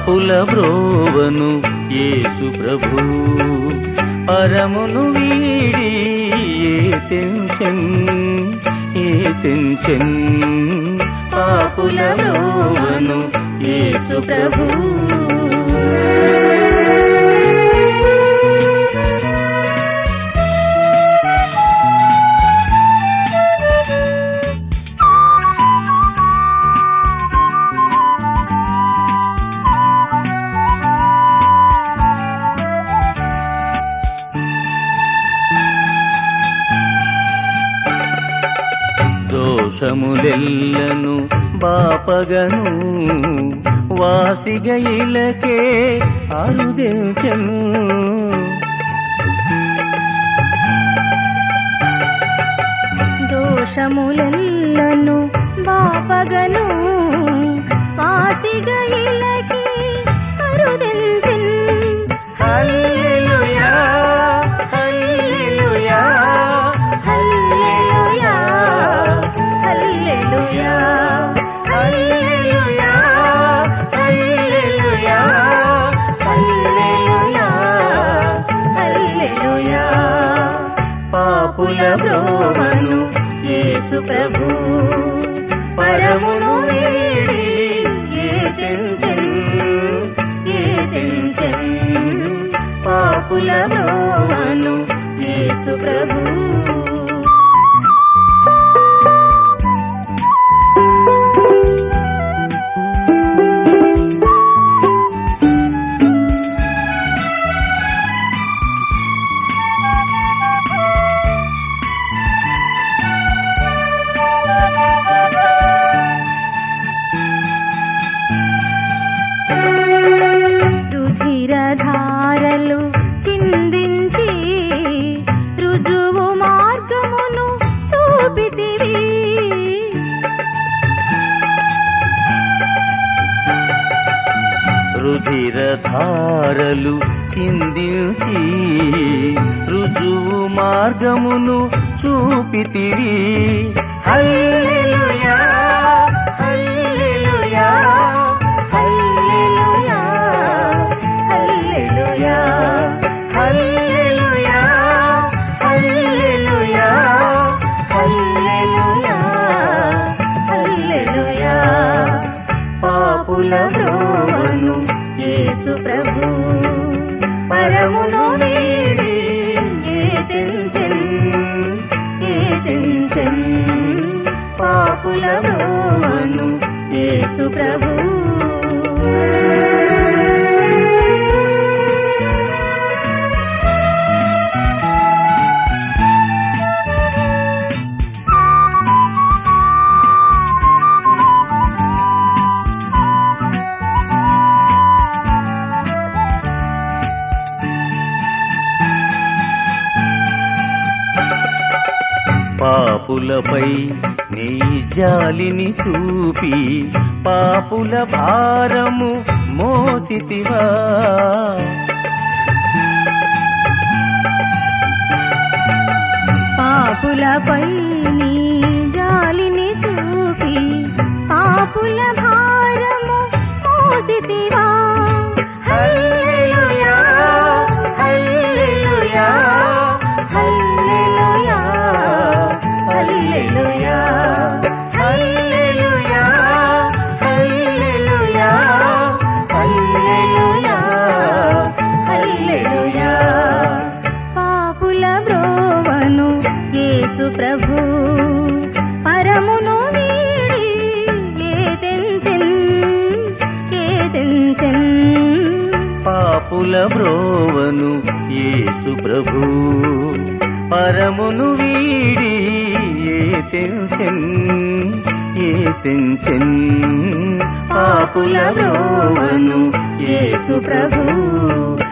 పాపుల బ్రోవను యేసు ప్రభు పరమును వీడి ఏ తెంచెన్ ఏ తెంచెన్ పాపుల బ్రోవను యేసు ప్రభు దోషములెల్లను బాపగను వాసిగ ఇలకే అరుదించను దోషములెల్లను బాపగను వాసిగ ఇలకి అరుదించిన్ హల్లెలూయా హల్లెలూయా హల్లెలూయా హల్లెలూయా హల్లెలూయా హల్లెలూయా హల్లెలూయా హల్లెలూయా పాపుల బ్రోవను యేసు ప్రభు పరమును వీడి ఏ తెంచెన్ ఏ తెంచెన్ పాపుల బ్రోవను యేసు ప్రభు రుధిరధారలు చిందించి రుజువు మార్గమును చూపితివి రుధిరధారలు చిందించి రుజువు మార్గమును చూపితివి హల్లెలూయా హల్లెలూయా హల్లెలూయా హల్లెలూయా హల్లెలూయా హల్లెలూయా హల్లెలూయా హల్లెలూయా పాపుల బ్రోవను యేసు ప్రభు పరమును వీడి ఏ తెంచెన్ ఏ తెంచెన్ పాపుల బ్రోవను యేసు ప్రభు పాపులపై నీ జాలిని చూపి పాపుల భారము మోసితివా పాపులపై నీ జాలిని చూపి పాపుల భారము మోసితివా హల్లెలూయా హల్లెలూయా హల్లెలూయా హల్లెలూయా హల్లెలూయా హల్లెలూయా హల్లెలూయా హల్లెలూయా పాపుల బ్రోవను యేసు ప్రభు పరమును వీడి ఏ తెంచెన్ ఏ తెంచెన్ పాపుల బ్రోవను యేసు ప్రభు పరమును వీడి ఏ తెంచెన్ ఏ తెంచెన్ పాపుల బ్రోవను యేసు ప్రభు